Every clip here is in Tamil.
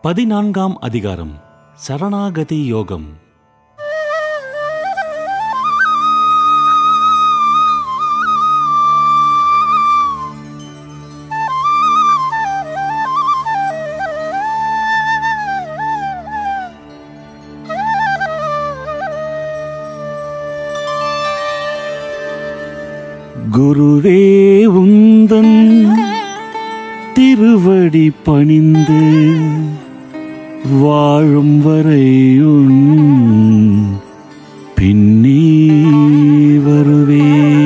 பதினான்காம் அதிகாரம் சரணாகதி யோகம் குருவே உந்தன் திருவடி பணிந்து வாழும் வரை உன் பின்னே வருவேன்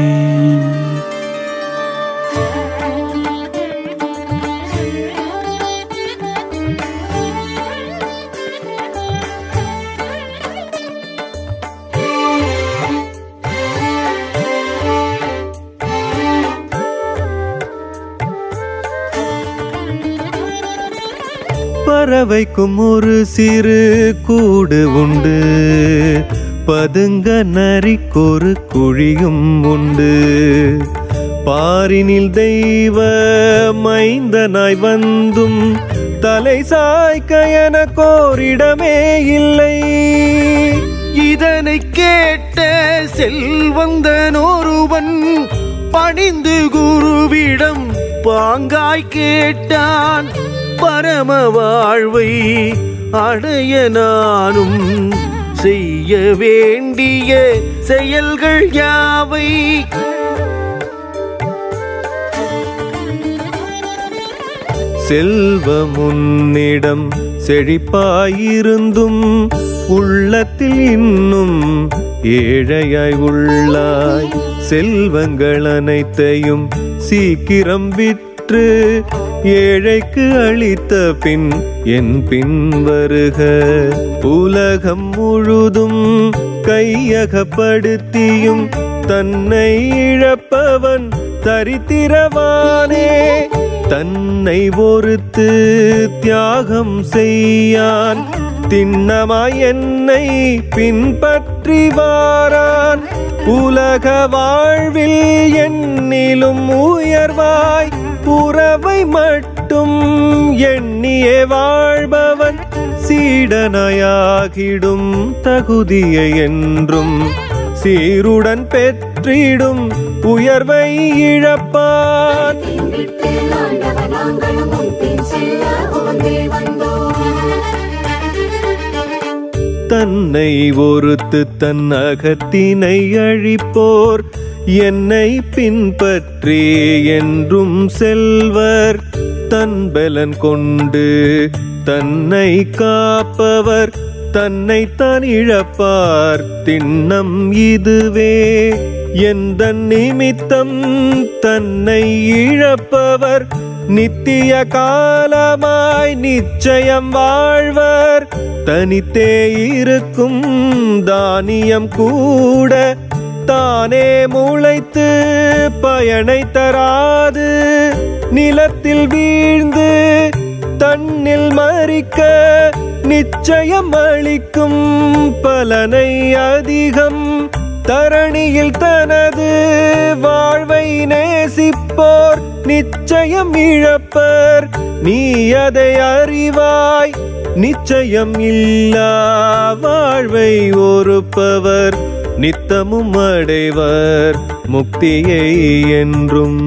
பறவைக்கும் ஒரு சிறு கூடு உண்டு பதுங்க நரிக்கொரு குழியும் உண்டு பாரினில் தெய்வ மைந்தனாய் வந்தும் தலை சாய்க்க எனக்கோரிடமே இல்லை இதனை கேட்ட செல்வந்தன் ஒருவன் பணிந்து குருவிடம் பாங்காய் கேட்டான் பரம வாழ்வை அடைய நானும் செய்ய வேண்டிய செயல்கள் யாவை செல்வமுன்னிடம் செழிப்பாயிருந்தும் உள்ளத்தில் இன்னும் ஏழையாய் உள்ளாய் செல்வங்கள் அனைத்தையும் சீக்கிரம் விற்று ஏழைக்கு அளித்த பின் என் பின் வருக உலகம் முழுதும் கையகப்படுத்தியும் தன்னை இழப்பவன் தரித்திரவானே தன்னை ஒருத்து தியாகம் செய்யான் திண்ணமாய் என்னை பின்பற்றி வாரான் உலக வாழ்வில் என்னிலும் உயர்வாய் உறவை மட்டும் எண்ணியே வாழ்பவன் சீடனாயாகிடும் தகுதியை என்றும் சீருடன் பெற்றிடும் உயர்வை இழப்பான் விட்டு ஆண்டவர் நாங்களும் உன் பின் செல்ல உவந்தே வந்தோம் தன்னை ஒருத்து தன் அகத்தினை அழிப்போர் என்னை பின்பற்றி என்றும் செல்வர் தன் பலன் கொண்டு தன்னை காப்பவர் தன்னை தான் இழப்பார் திண்ணம் இதுவே எந்த நிமித்தம் தன்னை இழப்பவர் நித்திய காலமாய் நிச்சயம் வாழ்வர் தனித்தே இருக்கும் தானியம் கூட தானே முளைத்து பயனை தராது நிலத்தில் வீழ்ந்து தன்னில் மறிக்க நிச்சயம் அளிக்கும் பலனை அதிகம் தரணியில் தனது வாழ்வை நேசிப்போர் நிச்சயம் இழப்பர் நீ அதை அறிவாய் நிச்சயம் இல்லா வாழ்வை ஒருப்பவர் நித்தமும் அடைவர் முக்தியை என்றும்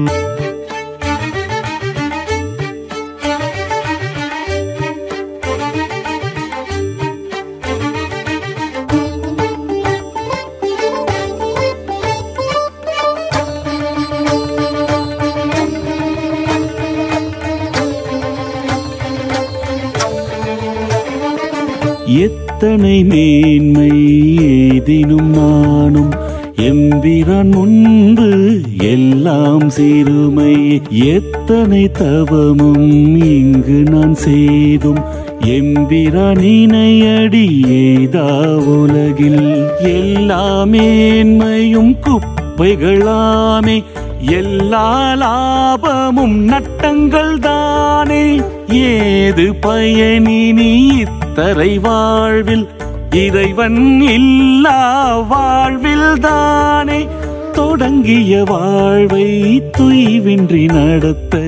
எத்தனை மேன்மை ஏதினும் நானும் எம்பிரான் முன்பு எல்லாம் சிறுமை எத்தனை தவமும் இங்கு நான் செய்தும் எம்பிரானினையடி எய்தா உலகில் எல்லா மேன்மையும் குப்பைகளாமே எல்லா லாபமும் நட்டங்கள் தானே ஏது பயனினி இத்தரை வாழ்வில் இறைவன் இல்லா வாழ்வில் தானே தொடங்கிய வாழ்வை துய்வின்றி நடத்த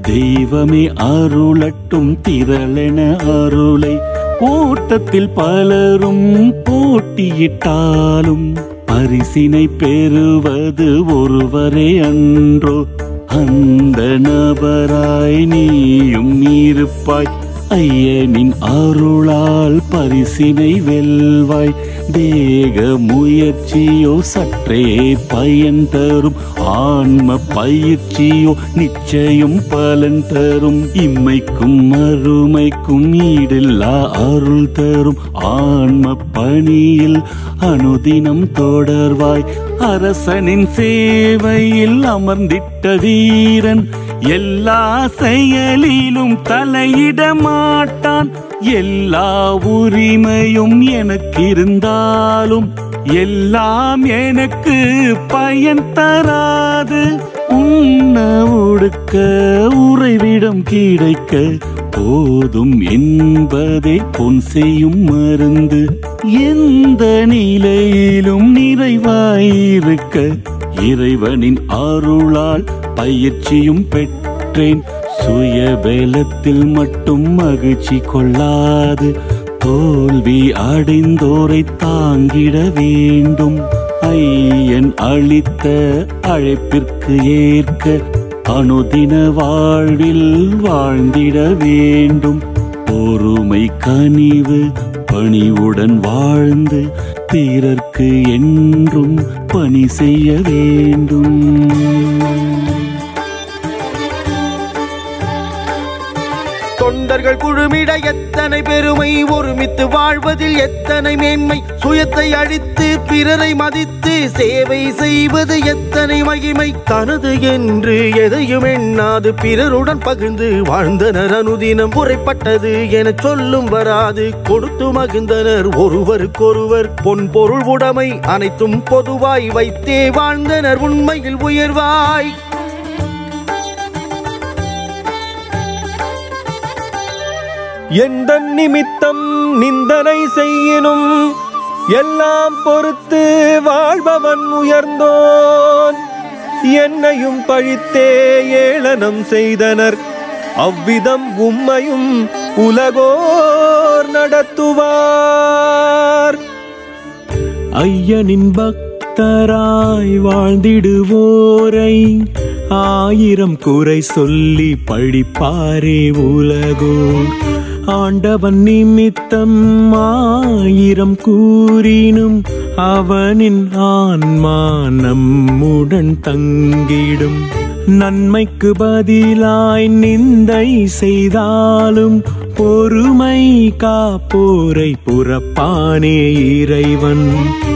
தெய்வமே அருளட்டும் திரளென அருளை ஓட்டத்தில் பலரும் போட்டியிட்டாலும் பரிசினை பெறுவது ஒருவரே அன்றோ அந்த நபராய் நீயும் இருப்பாய் ஐயனின் அருளால் பரிசினை வெல்வாய் தேக முயற்சியோ சற்றே பயன் தரும் ஆன்ம பயிற்சியோ நிச்சயம் பலன் தரும் இம்மைக்கும் அருமைக்கும் ஈடில்லா அருள் தரும் ஆன்ம பணியில் அனுதினம் தொடர்வாய் அரசனின் சேவையில் அமர்ந்திட்ட வீரன் எல்லா செயலிலும் தலையிட மாட்டான் எல்லா உரிமையும் எனக்கு இருந்தாலும் எல்லாம் எனக்கு பயன் தராது உண்ண உடுக்க உறைவிடம் கிடைக்க போதும் என்பதே பொன் செய்யும் மருந்து எந்த நிலையிலும் நிறைவாயிருக்க இறைவனின் அருளால் பயிற்சியும் பெற்றேன் சுயபலத்தில் மட்டும் மகிழ்ச்சி கொள்ளாது தோல்வி அடைந்தோரை தாங்கிட வேண்டும் ஐயன் அளித்த அழைப்பிற்கு ஏற்க அனுதின வாழ்வில் வாழ்ந்திட வேண்டும் பொறுமை கனிவு பணிவுடன் வாழ்ந்து பிறர்க்கு என்றும் பணி செய்ய வேண்டும் தொண்டர்கள் குழுமிட எத்தனை பெருமை ஒருமித்து வாழ்வதில் எத்தனை மேன்மை சுயத்தை அழித்து பிறரை மதித்து சேவை செய்வது எத்தனை மகிமை தனது என்று எதையும் எண்ணாது பிறருடன் பகிர்ந்து வாழ்ந்தனர் அனுதினம் குறைப்பட்டது என சொல்லும் வராது கொடுத்து மகிழ்ந்தனர் ஒருவருக்கொருவர் பொன் பொருள் உடைமை அனைத்தும் பொதுவாய் வைத்தே வாழ்ந்தனர் உண்மையில் உயர்வாய் எந்த நிமித்தம் நிந்தனை செய்யினும் எல்லாம் பொறுத்து வாழ்பவன் உயர்ந்தோன் என்னையும் பழித்தே ஏளனம் செய்தனர் அவ்விதம் உம்மையும் உலகோர் நடத்துவார் ஐயனின் பக்தராய் வாழ்ந்திடுவோரை ஆயிரம் குறை சொல்லி பழிப்பாரே உலகோ ஆண்டவன் நிமித்தம் ஆயிரம் கூறினும் அவனின் ஆன்மா நம்முடன் தங்கிடும் நன்மைக்கு பதிலாய் நிந்தை செய்தாலும் பொறுமை காப்போரை புறப்பானே இறைவன்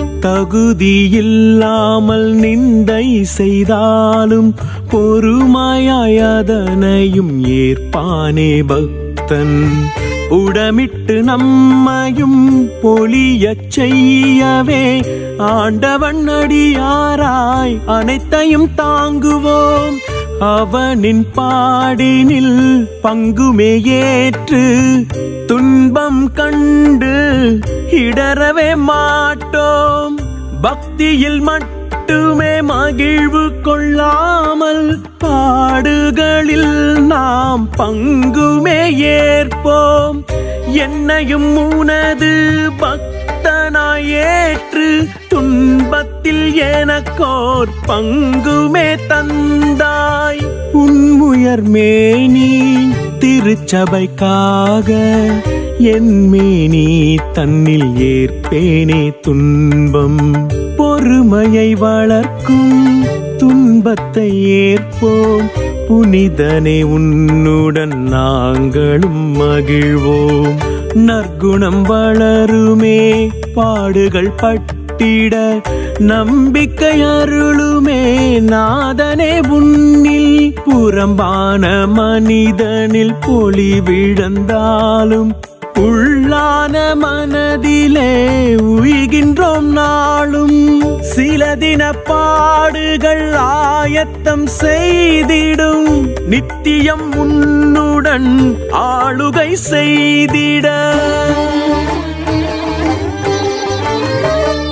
தகுதியில்லாமல் நிந்தை செய்தாலும் பொறுமையாய் அதனையும் ஏற்பானே பக்தன் உடமிட்டு நம்மையும் பொலியச் செய்யவே ஆண்டவன் அடியாராய் அனைத்தையும் தாங்குவோம் அவனின் பாடினில் பங்குமே ஏற்று துன்பம் கண்டு இடரவே மாட்டோம் பக்தியில் மட்டுமே மகிழ்வு கொள்ளாமல் பாடுகளில் நாம் பங்குமே ஏற்போம் என்னையும் உனது பக்தனாய் ஏற்று துன்பத்தில் எனக்கோர் பங்குமே தந்தாய் உன் உயர்மேனி திருச்சபைக்காக என் மேனி தன்னில் ஏற்பேனே துன்பம் பொறுமையை வளர்க்கும் துன்பத்தை ஏற்போம் புனிதனே உன்னுடன் நாங்களும் மகிழ்வோம் நற்குணம் வளருமே பாடுகள் பட்டிட நம்பிக்கை அருளுமே நாதனே உன்னில் புறம்பான மனிதனில் பொலி விழுந்தாலும் உள்ளான மனதிலே உய்கின்றோம் நாளும் சில தின பாடுகள் ஆயத்தம் செய்திடும் நித்தியம் உன்னுடன் ஆளுகை செய்திட உடல்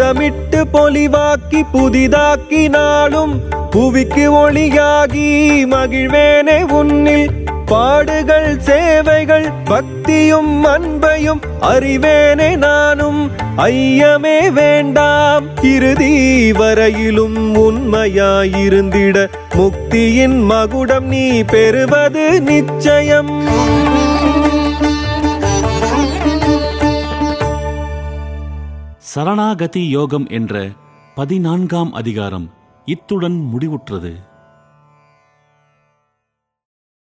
புடமிட்டு பொலிவாக்கி புதிதாக்கினாலும் புவிக்கு ஒளியாகி மகிழ்வேனே உன்னில் பாடுகள் சேவைகள் பக்தியும் அன்பையும் அறிவேனே நானும் ஐயமே வேண்டாம் இறுதி வரையிலும் உண்மையாயிருந்திட முக்தியின் மகுடம் நீ பெறுவது நிச்சயம் சரணாகதி யோகம் என்ற பதினான்காம் அதிகாரம் இத்துடன் முடிவுற்றது